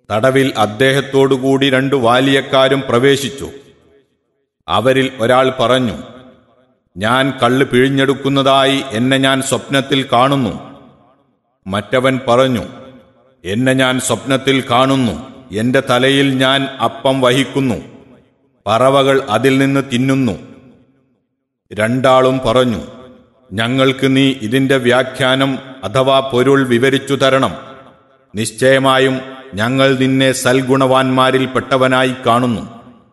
തടവിൽ അദ്ദേഹത്തോടുകൂടി രണ്ടു വാലിയക്കാരും പ്രവേശിച്ചു അവരിൽ ഒരാൾ പറഞ്ഞു ഞാൻ കള്ള് പിഴിഞ്ഞെടുക്കുന്നതായി എന്നെ ഞാൻ സ്വപ്നത്തിൽ കാണുന്നു മറ്റവൻ പറഞ്ഞു എന്നെ ഞാൻ സ്വപ്നത്തിൽ കാണുന്നു എന്റെ തലയിൽ ഞാൻ അപ്പം വഹിക്കുന്നു പറവകൾ അതിൽ നിന്ന് തിന്നുന്നു രണ്ടാളും പറഞ്ഞു ഞങ്ങൾക്ക് നീ ഇതിന്റെ വ്യാഖ്യാനം അഥവാ പൊരുൾ വിവരിച്ചു തരണം നിശ്ചയമായും ഞങ്ങൾ നിന്നെ സൽഗുണവാന്മാരിൽ പെട്ടവനായി കാണുന്നു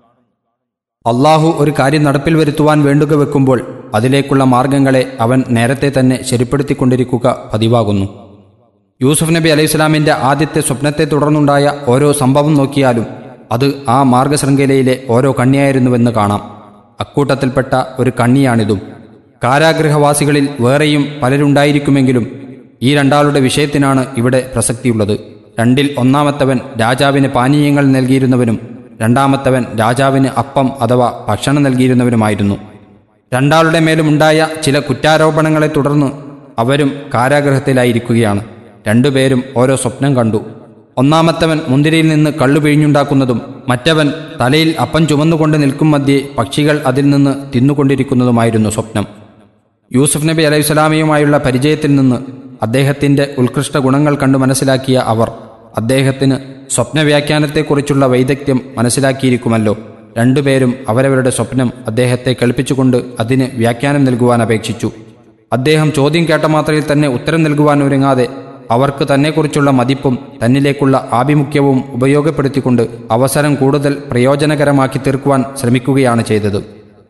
അള്ളാഹു ഒരു കാര്യം നടപ്പിൽ വരുത്തുവാൻ വേണ്ടുക വെക്കുമ്പോൾ അതിലേക്കുള്ള മാർഗങ്ങളെ അവൻ നേരത്തെ തന്നെ ശരിപ്പെടുത്തിക്കൊണ്ടിരിക്കുക പതിവാകുന്നു യൂസുഫ് നബി അലൈഹി സ്വലാമിൻ്റെ ആദ്യത്തെ സ്വപ്നത്തെ തുടർന്നുണ്ടായ ഓരോ സംഭവം നോക്കിയാലും അത് ആ മാർഗശൃംഖലയിലെ ഓരോ കണ്ണിയായിരുന്നുവെന്ന് കാണാം അക്കൂട്ടത്തിൽപ്പെട്ട ഒരു കണ്ണിയാണിതും കാരാഗൃഹവാസികളിൽ വേറെയും പലരുണ്ടായിരിക്കുമെങ്കിലും ഈ രണ്ടാളുടെ വിഷയത്തിനാണ് ഇവിടെ പ്രസക്തിയുള്ളത് രണ്ടിൽ ഒന്നാമത്തവൻ രാജാവിന് പാനീയങ്ങൾ നൽകിയിരുന്നവനും രണ്ടാമത്തവൻ രാജാവിന് അപ്പം അഥവാ ഭക്ഷണം നൽകിയിരുന്നവനുമായിരുന്നു രണ്ടാളുടെ മേലുമുണ്ടായ ചില കുറ്റാരോപണങ്ങളെ തുടർന്ന് അവരും കാരാഗൃഹത്തിലായിരിക്കുകയാണ് രണ്ടുപേരും ഓരോ സ്വപ്നം കണ്ടു ഒന്നാമത്തവൻ മുന്തിരിയിൽ നിന്ന് കള്ളു പിഴിഞ്ഞുണ്ടാക്കുന്നതും മറ്റവൻ തലയിൽ അപ്പം ചുമന്നുകൊണ്ട് നിൽക്കും മധ്യേ പക്ഷികൾ അതിൽ നിന്ന് തിന്നുകൊണ്ടിരിക്കുന്നതുമായിരുന്നു സ്വപ്നം യൂസുഫ് നബി അലൈഹി സ്വലാമിയുമായുള്ള പരിചയത്തിൽ നിന്ന് അദ്ദേഹത്തിൻ്റെ ഉത്കൃഷ്ട ഗുണങ്ങൾ കണ്ടു മനസ്സിലാക്കിയ അവർ അദ്ദേഹത്തിന് സ്വപ്നവ്യാഖ്യാനത്തെക്കുറിച്ചുള്ള വൈദഗ്ധ്യം മനസ്സിലാക്കിയിരിക്കുമല്ലോ രണ്ടുപേരും അവരവരുടെ സ്വപ്നം അദ്ദേഹത്തെ കേൾപ്പിച്ചുകൊണ്ട് അതിന് വ്യാഖ്യാനം നൽകുവാൻ അപേക്ഷിച്ചു അദ്ദേഹം ചോദ്യം കേട്ട മാത്രയിൽ തന്നെ ഉത്തരം നൽകുവാൻ ഒരുങ്ങാതെ അവർക്ക് തന്നെക്കുറിച്ചുള്ള മതിപ്പും തന്നിലേക്കുള്ള ആഭിമുഖ്യവും ഉപയോഗപ്പെടുത്തിക്കൊണ്ട് അവസരം കൂടുതൽ പ്രയോജനകരമാക്കി തീർക്കുവാൻ ശ്രമിക്കുകയാണ് ചെയ്തത്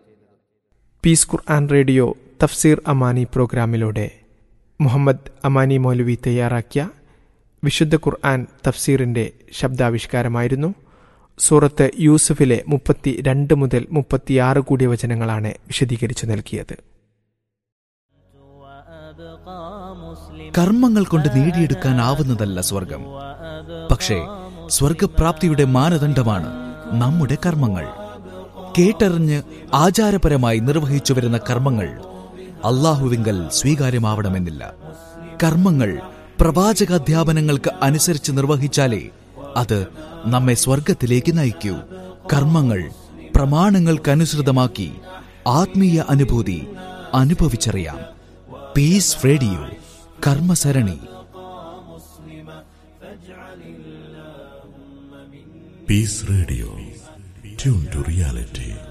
പീസ് ഖുർആൻ റേഡിയോ തഫ്സീർ അമാനി പ്രോഗ്രാമിലൂടെ മുഹമ്മദ് അമാനി മൗലവി തയ്യാറാക്കിയ വിശുദ്ധ ഖുർആൻ തഫ്സീറിന്റെ ശബ്ദാവിഷ്കാരമായിരുന്നു സൂറത്ത് യൂസുഫിലെ മുപ്പത്തി രണ്ട് മുതൽ മുപ്പത്തിയാറ് കൂടിയ വചനങ്ങളാണ് വിശദീകരിച്ചു നൽകിയത് കർമ്മങ്ങൾ കൊണ്ട് നേടിയെടുക്കാനാവുന്നതല്ല സ്വർഗം പക്ഷേ സ്വർഗപ്രാപ്തിയുടെ മാനദണ്ഡമാണ് നമ്മുടെ കർമ്മങ്ങൾ കേട്ടറിഞ്ഞ് ആചാരപരമായി നിർവഹിച്ചു വരുന്ന കർമ്മങ്ങൾ അള്ളാഹുവിങ്കൽ സ്വീകാര്യമാവണമെന്നില്ല കർമ്മങ്ങൾ പ്രവാചകാധ്യാപനങ്ങൾക്ക് അനുസരിച്ച് നിർവഹിച്ചാലേ അത് നമ്മെ സ്വർഗത്തിലേക്ക് നയിക്കൂ കർമ്മങ്ങൾ പ്രമാണങ്ങൾക്കനുസൃതമാക്കി ആത്മീയ അനുഭൂതി അനുഭവിച്ചറിയാം പീസ് റേഡിയോ കർമ്മസരണി Peace Radio. Tune to reality.